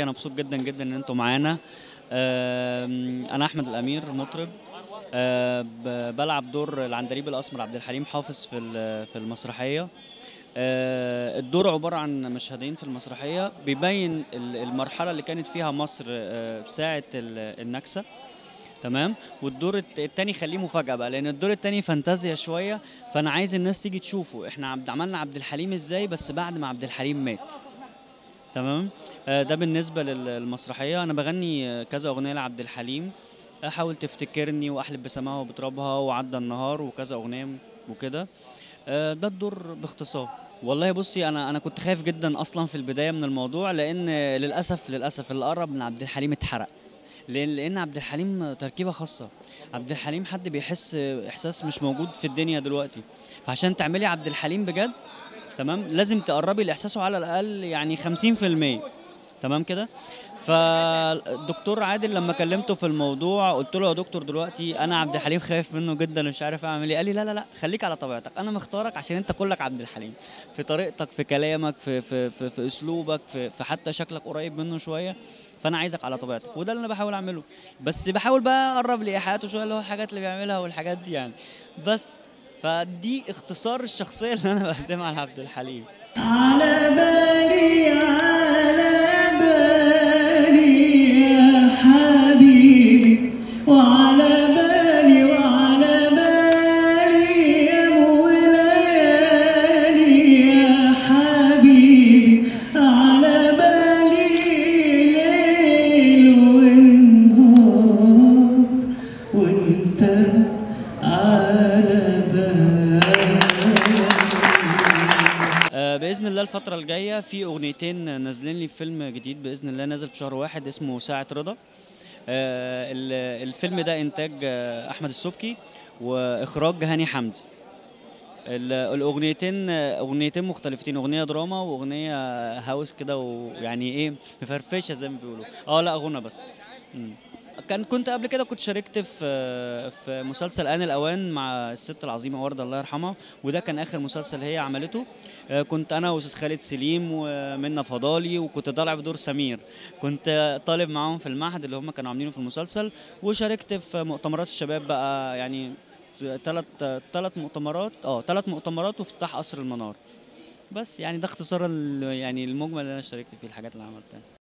انا مبسوط جدا جدا ان انتوا معانا آم، انا احمد الامير مطرب آه، ب- بلعب دور العندليب الاسمر عبد الحليم حافظ في ال- في المسرحيه آه، الدور عباره عن مشهدين في المسرحيه بيبين ال- المرحله اللي كانت فيها مصر آه، ساعه ال- النكسه تمام والدور الت- التاني خليه مفاجاه بقى لان الدور التاني فانتازيا شويه فانا عايز الناس تيجي تشوفه احنا عبد عملنا عبد الحليم ازاي بس بعد ما عبد الحليم مات تمام آه، ده بالنسبه لل- للمسرحيه انا بغني آه، كذا اغنيه لعبد الحليم احاول تفتكرني واحلف بسماها وبترابها وعدى النهار وكذا اغنيه وكده آه، ده الدور باختصار والله بصي انا انا كنت خايف جدا اصلا في البدايه من الموضوع لان آه، للاسف للاسف اللي قرب من عبد الحليم اتحرق لان لان عبد الحليم تركيبه خاصه عبد الحليم حد بيحس احساس مش موجود في الدنيا دلوقتي فعشان تعملي عبد الحليم بجد تمام لازم تقربي لاحساسه على الاقل يعني 50% تمام كده فالدكتور عادل لما كلمته في الموضوع قلت له يا دكتور دلوقتي انا عبد الحليم خايف منه جدا مش عارف اعمل ايه قال لي لا لا لا خليك على طبيعتك انا مختارك عشان انت كلك عبد الحليم في طريقتك في كلامك في في في, في اسلوبك في, في حتى شكلك قريب منه شويه فانا عايزك على طبيعتك وده اللي انا بحاول اعمله بس بحاول بقى اقرب لايحاءاته شويه اللي هو الحاجات اللي بيعملها والحاجات دي يعني بس فدي اختصار الشخصيه اللي انا بقدمها على عبد الحليم على بالي على بالي يا حبيبي وعلى بالي وعلى بالي يا مولاني يا حبيبي على بالي ليل ونهار وانت على بالي آه، باذن الله الفتره الجايه في اغنيتين نازلين لي في فيلم جديد باذن الله نازل في شهر واحد اسمه ساعه رضا آه، ال- الفيلم ده انتاج آه، احمد السبكي واخراج هاني حمدي ال- الاغنيتين آه، اغنيتين مختلفتين اغنيه دراما واغنيه هاوس كده ويعني ايه مفرفشه زي ما بيقولوا اه لا غنى بس مم. كان كنت قبل كده كنت شاركت في في مسلسل آن الأوان مع الست العظيمة وردة الله يرحمها وده كان آخر مسلسل هي عملته آه، كنت أنا وأستاذ خالد سليم ومنى فضالي وكنت طالع بدور سمير كنت طالب معاهم في المعهد اللي هم كانوا عاملينه في المسلسل وشاركت في مؤتمرات الشباب بقى يعني ثلاث ثلاث مؤتمرات اه ثلاث مؤتمرات وافتتاح قصر المنار بس يعني ده اختصار ال- يعني المجمل اللي انا شاركت فيه الحاجات اللي عملتها